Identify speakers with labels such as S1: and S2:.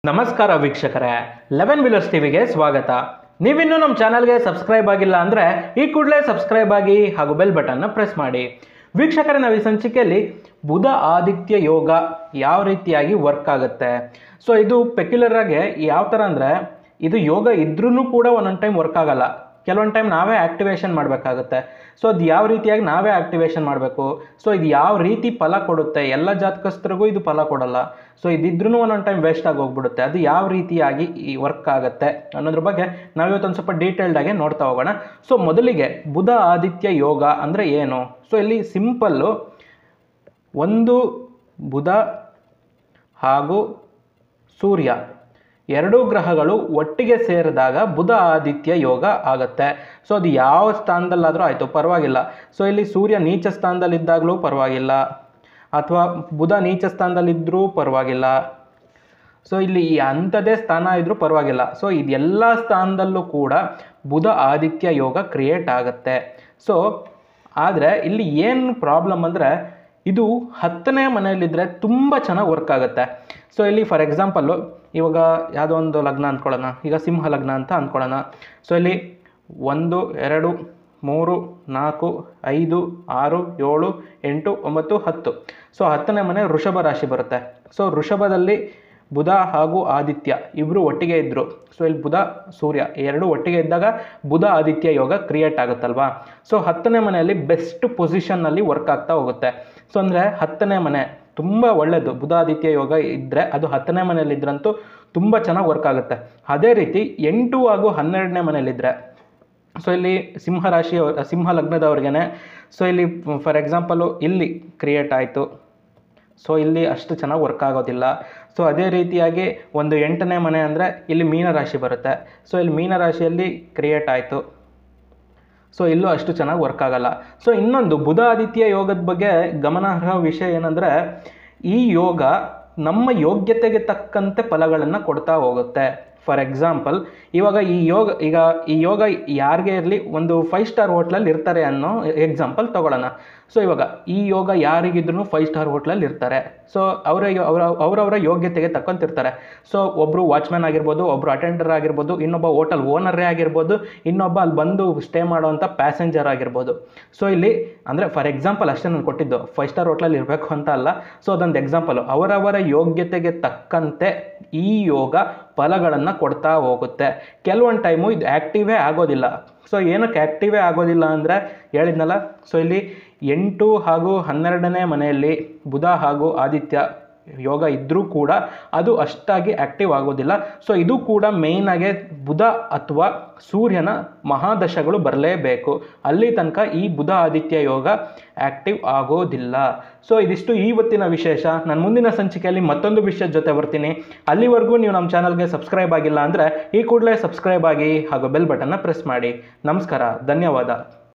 S1: ನಮಸ್ಕಾರ ವೀಕ್ಷಕರೇ eleven Villiers ಟಿವಿಗೆ ಸ್ವಾಗತ ನೀವಿನ್ನೂ ನಮ್ಮ ಚಾನಲ್ಗೆ ಸಬ್ಸ್ಕ್ರೈಬ್ ಆಗಿಲ್ಲ ಅಂದರೆ ಈ ಕೂಡಲೇ ಸಬ್ಸ್ಕ್ರೈಬ್ ಆಗಿ ಹಾಗೂ ಬೆಲ್ ಬಟನ್ನ ಪ್ರೆಸ್ ಮಾಡಿ ವೀಕ್ಷಕರೇ ನಾವು ಈ ಸಂಚಿಕೆಯಲ್ಲಿ ಬುಧ ಆದಿತ್ಯ ಯೋಗ ಯಾವ ರೀತಿಯಾಗಿ ವರ್ಕ್ ಆಗುತ್ತೆ ಸೊ ಇದು ಪೆಕ್ಯುಲರ್ ಆಗಿ ಯಾವ ಥರ ಅಂದರೆ ಇದು ಯೋಗ ಇದ್ರೂ ಕೂಡ ಒಂದೊಂದು ಟೈಮ್ ವರ್ಕ್ ಆಗಲ್ಲ ಕೆಲವೊಂದು ಟೈಮ್ ನಾವೇ ಆ್ಯಕ್ಟಿವೇಶನ್ ಮಾಡಬೇಕಾಗುತ್ತೆ ಸೊ ಅದು ಯಾವ ರೀತಿಯಾಗಿ ನಾವೇ ಆ್ಯಕ್ಟಿವೇಶನ್ ಮಾಡಬೇಕು ಸೊ ಇದು ಯಾವ ರೀತಿ ಫಲ ಕೊಡುತ್ತೆ ಎಲ್ಲ ಜಾತಕಸ್ಥರಿಗೂ ಇದು ಫಲ ಕೊಡಲ್ಲ ಸೊ ಇದಿದ್ರೂ ಒಂದೊಂದು ಟೈಮ್ ವೇಸ್ಟ್ ಆಗಿ ಹೋಗ್ಬಿಡುತ್ತೆ ಅದು ಯಾವ ರೀತಿಯಾಗಿ ಈ ವರ್ಕ್ ಆಗುತ್ತೆ ಅನ್ನೋದ್ರ ಬಗ್ಗೆ ನಾವಿವತ್ತೊಂದು ಸ್ವಲ್ಪ ಡೀಟೇಲ್ಡಾಗಿ ನೋಡ್ತಾ ಹೋಗೋಣ ಸೊ ಮೊದಲಿಗೆ ಬುಧ ಆದಿತ್ಯ ಯೋಗ ಅಂದರೆ ಏನು ಸೊ ಇಲ್ಲಿ ಸಿಂಪಲ್ಲು ಒಂದು ಬುಧ ಹಾಗೂ ಸೂರ್ಯ ಎರಡೂ ಗ್ರಹಗಳು ಒಟ್ಟಿಗೆ ಸೇರಿದಾಗ ಬುಧ ಆದಿತ್ಯ ಯೋಗ ಆಗುತ್ತೆ ಸೊ ಅದು ಯಾವ ಸ್ಥಾನದಲ್ಲಾದರೂ ಆಯಿತು ಪರವಾಗಿಲ್ಲ ಸೊ ಇಲ್ಲಿ ಸೂರ್ಯ ನೀಚ ಸ್ಥಾನದಲ್ಲಿದ್ದಾಗಲೂ ಪರವಾಗಿಲ್ಲ ಅಥವಾ ಬುಧ ನೀಚ ಸ್ಥಾನದಲ್ಲಿದ್ದರೂ ಪರವಾಗಿಲ್ಲ ಸೊ ಇಲ್ಲಿ ಈ ಅಂಥದ್ದೇ ಸ್ಥಾನ ಇದ್ರೂ ಪರವಾಗಿಲ್ಲ ಸೊ ಇದೆಲ್ಲ ಸ್ಥಾನದಲ್ಲೂ ಕೂಡ ಬುಧ ಆದಿತ್ಯ ಯೋಗ ಕ್ರಿಯೇಟ್ ಆಗುತ್ತೆ ಸೊ ಆದರೆ ಇಲ್ಲಿ ಏನು ಪ್ರಾಬ್ಲಮ್ ಅಂದರೆ ಇದು ಹತ್ತನೇ ಮನೆಯಲ್ಲಿದ್ದರೆ ತುಂಬ ಚೆನ್ನಾಗಿ ವರ್ಕ್ ಆಗುತ್ತೆ ಸೊ ಇಲ್ಲಿ ಫಾರ್ ಎಕ್ಸಾಂಪಲ್ಲು ಇವಾಗ ಯಾವುದೋ ಒಂದು ಲಗ್ನ ಅಂದ್ಕೊಳ್ಳೋಣ ಈಗ ಸಿಂಹ ಲಗ್ನ ಅಂತ ಅಂದ್ಕೊಳ್ಳೋಣ ಸೊ ಇಲ್ಲಿ ಒಂದು ಎರಡು ಮೂರು ನಾಲ್ಕು ಐದು ಆರು ಏಳು ಎಂಟು ಒಂಬತ್ತು ಹತ್ತು ಸೊ ಹತ್ತನೇ ಮನೆ ವೃಷಭ ರಾಶಿ ಬರುತ್ತೆ ಸೊ ವೃಷಭದಲ್ಲಿ ಬುಧ ಹಾಗೂ ಆದಿತ್ಯ ಇಬ್ಬರು ಒಟ್ಟಿಗೆ ಇದ್ದರು ಸೊ ಇಲ್ಲಿ ಬುಧ ಸೂರ್ಯ ಎರಡು ಒಟ್ಟಿಗೆ ಇದ್ದಾಗ ಬುಧ ಆದಿತ್ಯ ಯೋಗ ಕ್ರಿಯೇಟ್ ಆಗುತ್ತಲ್ವಾ ಸೊ ಹತ್ತನೇ ಮನೆಯಲ್ಲಿ ಬೆಸ್ಟ್ ಪೊಸಿಷನ್ನಲ್ಲಿ ವರ್ಕ್ ಆಗ್ತಾ ಹೋಗುತ್ತೆ ಸೊ ಅಂದರೆ ಹತ್ತನೇ ಮನೆ ತುಂಬ ಒಳ್ಳೆಯದು ಬುಧ ಆದಿತ್ಯ ಯೋಗ ಇದ್ದರೆ ಅದು ಹತ್ತನೇ ಮನೆಯಲ್ಲಿದ್ರಂತೂ ತುಂಬ ಚೆನ್ನಾಗಿ ವರ್ಕ್ ಆಗುತ್ತೆ ಅದೇ ರೀತಿ ಎಂಟು ಹಾಗೂ ಹನ್ನೆರಡನೇ ಮನೆಯಲ್ಲಿದ್ದರೆ ಸೊ ಇಲ್ಲಿ ಸಿಂಹ ರಾಶಿ ಸಿಂಹ ಲಗ್ನದವ್ರಿಗೇ ಸೊ ಇಲ್ಲಿ ಫಾರ್ ಎಕ್ಸಾಂಪಲು ಇಲ್ಲಿ ಕ್ರಿಯೇಟ್ ಆಯಿತು ಸೊ ಇಲ್ಲಿ ಅಷ್ಟು ಚೆನ್ನಾಗಿ ವರ್ಕ್ ಆಗೋದಿಲ್ಲ ಸೊ ಅದೇ ರೀತಿಯಾಗಿ ಒಂದು ಎಂಟನೇ ಮನೆ ಅಂದರೆ ಇಲ್ಲಿ ಮೀನರಾಶಿ ಬರುತ್ತೆ ಸೊ ಇಲ್ಲಿ ಮೀನರಾಶಿಯಲ್ಲಿ ಕ್ರಿಯೇಟ್ ಆಯಿತು ಸೊ ಇಲ್ಲೂ ಅಷ್ಟು ಚೆನ್ನಾಗಿ ವರ್ಕ್ ಆಗಲ್ಲ ಸೊ ಇನ್ನೊಂದು ಬುಧ ಆದಿತ್ಯ ಯೋಗದ ಬಗ್ಗೆ ಗಮನಾರ್ಹ ವಿಷಯ ಏನಂದರೆ ಈ ಯೋಗ ನಮ್ಮ ಯೋಗ್ಯತೆಗೆ ತಕ್ಕಂತೆ ಫಲಗಳನ್ನು ಕೊಡ್ತಾ ಹೋಗುತ್ತೆ ಫಾರ್ ಎಕ್ಸಾಂಪಲ್ ಇವಾಗ ಈ ಯೋಗ ಈಗ ಈ ಯೋಗ ಯಾರಿಗೆ ಇರಲಿ ಒಂದು ಫೈವ್ ಸ್ಟಾರ್ ಹೋಟ್ಲಲ್ಲಿ ಇರ್ತಾರೆ ಅನ್ನೋ ಎಕ್ಸಾಂಪಲ್ ತಗೊಳ್ಳೋಣ ಸೊ ಇವಾಗ ಈ ಯೋಗ ಯಾರಿಗಿದ್ರೂ ಫೈವ್ ಸ್ಟಾರ್ ಹೋಟ್ಲಲ್ಲಿ ಇರ್ತಾರೆ ಸೊ ಅವರ ಅವರ ಅವರವರ ಯೋಗ್ಯತೆಗೆ ತಕ್ಕಂತಿರ್ತಾರೆ ಸೊ ಒಬ್ಬರು ವಾಚ್ಮ್ಯಾನ್ ಆಗಿರ್ಬೋದು ಒಬ್ಬರು ಅಟೆಂಡರ್ ಆಗಿರ್ಬೋದು ಇನ್ನೊಬ್ಬ ಹೋಟೆಲ್ ಓನರೇ ಆಗಿರ್ಬೋದು ಇನ್ನೊಬ್ಬ ಅಲ್ಲಿ ಬಂದು ಸ್ಟೇ ಮಾಡೋವಂಥ ಪ್ಯಾಸೆಂಜರ್ ಆಗಿರ್ಬೋದು ಸೊ ಇಲ್ಲಿ ಅಂದರೆ ಫಾರ್ ಎಕ್ಸಾಂಪಲ್ ಅಷ್ಟೇ ನಾನು ಕೊಟ್ಟಿದ್ದು ಫೈವ್ ಸ್ಟಾರ್ ಹೋಟ್ಲಲ್ಲಿ ಇರಬೇಕು ಅಂತ ಅಲ್ಲ ಸೊ ಅದೊಂದು ಎಕ್ಸಾಂಪಲು ಅವರವರ ಯೋಗ್ಯತೆಗೆ ತಕ್ಕಂತೆ ಈ ಯೋಗ ಫಲಗಳನ್ನು ಕೊಡ್ತಾ ಹೋಗುತ್ತೆ ಕೆಲವೊಂದು ಟೈಮು ಇದು ಆ್ಯಕ್ಟಿವೇ ಆಗೋದಿಲ್ಲ ಸೊ ಏನಕ್ಕೆ ಆ್ಯಕ್ಟಿವೇ ಆಗೋದಿಲ್ಲ ಅಂದರೆ ಹೇಳಿದ್ನಲ್ಲ ಸೊ ಇಲ್ಲಿ ಎಂಟು ಹಾಗೂ ಹನ್ನೆರಡನೇ ಮನೆಯಲ್ಲಿ ಬುಧ ಹಾಗೂ ಆದಿತ್ಯ ಯೋಗ ಇದ್ದರೂ ಕೂಡ ಅದು ಅಷ್ಟಾಗಿ ಆ್ಯಕ್ಟಿವ್ ಆಗೋದಿಲ್ಲ ಸೊ ಇದು ಕೂಡ ಮೇಯ್ನಾಗೆ ಬುಧ ಅಥವಾ ಸೂರ್ಯನ ಮಹಾದಶಗಳು ಬರಲೇಬೇಕು ಅಲ್ಲಿ ತನಕ ಈ ಬುಧ ಆದಿತ್ಯ ಯೋಗ ಆ್ಯಕ್ಟಿವ್ ಆಗೋದಿಲ್ಲ ಸೊ ಇದಿಷ್ಟು ಇವತ್ತಿನ ವಿಶೇಷ ನಾನು ಮುಂದಿನ ಸಂಚಿಕೆಯಲ್ಲಿ ಮತ್ತೊಂದು ವಿಷಯದ ಜೊತೆ ಬರ್ತೀನಿ ಅಲ್ಲಿವರೆಗೂ ನೀವು ನಮ್ಮ ಚಾನಲ್ಗೆ ಸಬ್ಸ್ಕ್ರೈಬ್ ಆಗಿಲ್ಲ ಅಂದರೆ ಈ ಕೂಡಲೇ ಸಬ್ಸ್ಕ್ರೈಬ್ ಆಗಿ ಹಾಗೂ ಬೆಲ್ ಬಟನ್ನ ಪ್ರೆಸ್ ಮಾಡಿ ನಮಸ್ಕಾರ ಧನ್ಯವಾದ